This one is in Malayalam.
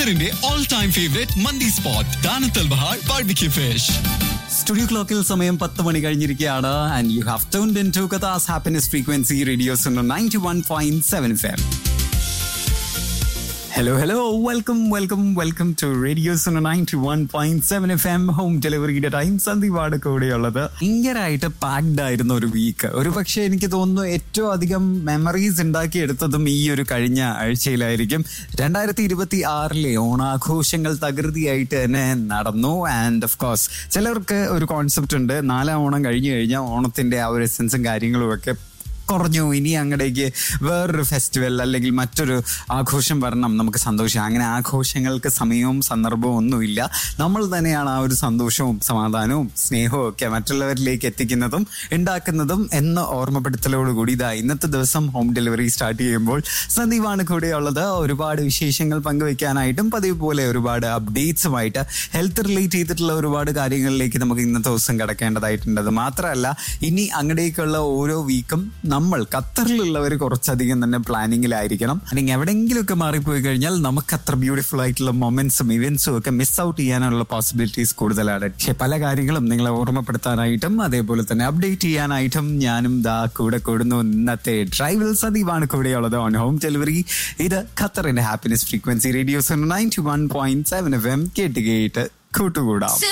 ഖത്തറിന്റെ ഓൾ ടൈം ഫേവറേറ്റ് മന്തി സ്പോട്ട് ദാനത്തൽ ബഹാർ ബാർബിക്യൂ ഫിഷ് സ്റ്റുഡിയോ ക്ലോക്കിൽ സമയം പത്ത് മണി കഴിഞ്ഞിരിക്കുകയാണ് and you have turned in to Qatar's happiness frequency radio's ninety one point seven FM hello hello welcome welcome welcome to radio's ninety one point seven F M home ഡെലിവറിയുടെ ടൈം സന്ദീപാട് കൂടെയുള്ളത് ഭയങ്കരമായിട്ട് പാക്ഡ് ആയിരുന്ന ഒരു വീക്ക് ഒരു പക്ഷേ എനിക്ക് തോന്നുന്നു ഏറ്റവും അധികം മെമ്മറീസ് ഉണ്ടാക്കിയെടുത്തതും ഈ ഒരു കഴിഞ്ഞ ആഴ്ചയിലായിരിക്കും രണ്ടായിരത്തി ഇരുപത്തി ആറിലെ ഓണാഘോഷങ്ങൾ തകൃതിയായിട്ട് തന്നെ നടന്നു ആൻഡ് ഓഫ് കോഴ്സ് ചിലർക്ക് ഒരു കോൺസെപ്റ്റ് ഉണ്ട് നാലാം ഓണം കഴിഞ്ഞു കഴിഞ്ഞാൽ ഓണത്തിന്റെ ആ ഒരു എസെൻസും കാര്യങ്ങളും ഒക്കെ കുറഞ്ഞു ഇനി അങ്ങടേക്ക് വേറൊരു ഫെസ്റ്റിവൽ അല്ലെങ്കിൽ മറ്റൊരു ആഘോഷം വരണം നമുക്ക് സന്തോഷം അങ്ങനെ ആഘോഷങ്ങൾക്ക് സമയവും സന്ദർഭവും ഒന്നുമില്ല നമ്മൾ തന്നെയാണ് ആ ഒരു സന്തോഷവും സമാധാനവും സ്നേഹവും ഒക്കെ മറ്റുള്ളവരിലേക്ക് എത്തിക്കുന്നതും ഉണ്ടാക്കുന്നതും എന്ന ഓർമ്മപ്പെടുത്തലോടുകൂടി ഇതാ ഇന്നത്തെ ദിവസം ഹോം ഡെലിവറി സ്റ്റാർട്ട് ചെയ്യുമ്പോൾ സന്ദീപാണ് കൂടെയുള്ളത് ഒരുപാട് വിശേഷങ്ങൾ പങ്കുവെക്കാനായിട്ടും പതിവ് പോലെ ഒരുപാട് അപ്ഡേറ്റ്സുമായിട്ട് ഹെൽത്ത് റിലേറ്റ് ചെയ്തിട്ടുള്ള ഒരുപാട് കാര്യങ്ങളിലേക്ക് നമുക്ക് ഇന്നത്തെ ദിവസം കിടക്കേണ്ടതായിട്ടുണ്ട് അത് മാത്രമല്ല ഇനി അങ്ങടേക്കുള്ള ഓരോ വീക്കും നമ്മൾ ഖത്തറിലുള്ളവർ കുറച്ചധികം തന്നെ പ്ലാനിങ്ങിലായിരിക്കണം അല്ലെങ്കിൽ എവിടെയെങ്കിലുമൊക്കെ മാറിപ്പോയി കഴിഞ്ഞാൽ നമുക്ക് അത്ര ബ്യൂട്ടിഫുൾ ആയിട്ടുള്ള മൊമെന്റ്സും ഇവന്റ്സും ഒക്കെ മിസ് ഔട്ട് ചെയ്യാനുള്ള പോസിബിലിറ്റീസ് കൂടുതലാണ് പക്ഷെ പല കാര്യങ്ങളും നിങ്ങളെ ഓർമ്മപ്പെടുത്താനായിട്ടും അതേപോലെ തന്നെ അപ്ഡേറ്റ് ചെയ്യാനായിട്ടും ഞാനും ദാ കൂടെ കൂടുന്നു ഇന്നത്തെ ഡ്രൈവിൽ സദീവാണ് കൂടെയുള്ളത് ഓൺ ഹോം ഡെലിവറി ഇത് ഖത്തറിന്റെ happiness frequency radio's ninety one point seven F M കേട്ട് കേട്ട് കൂട്ടുകൂടാം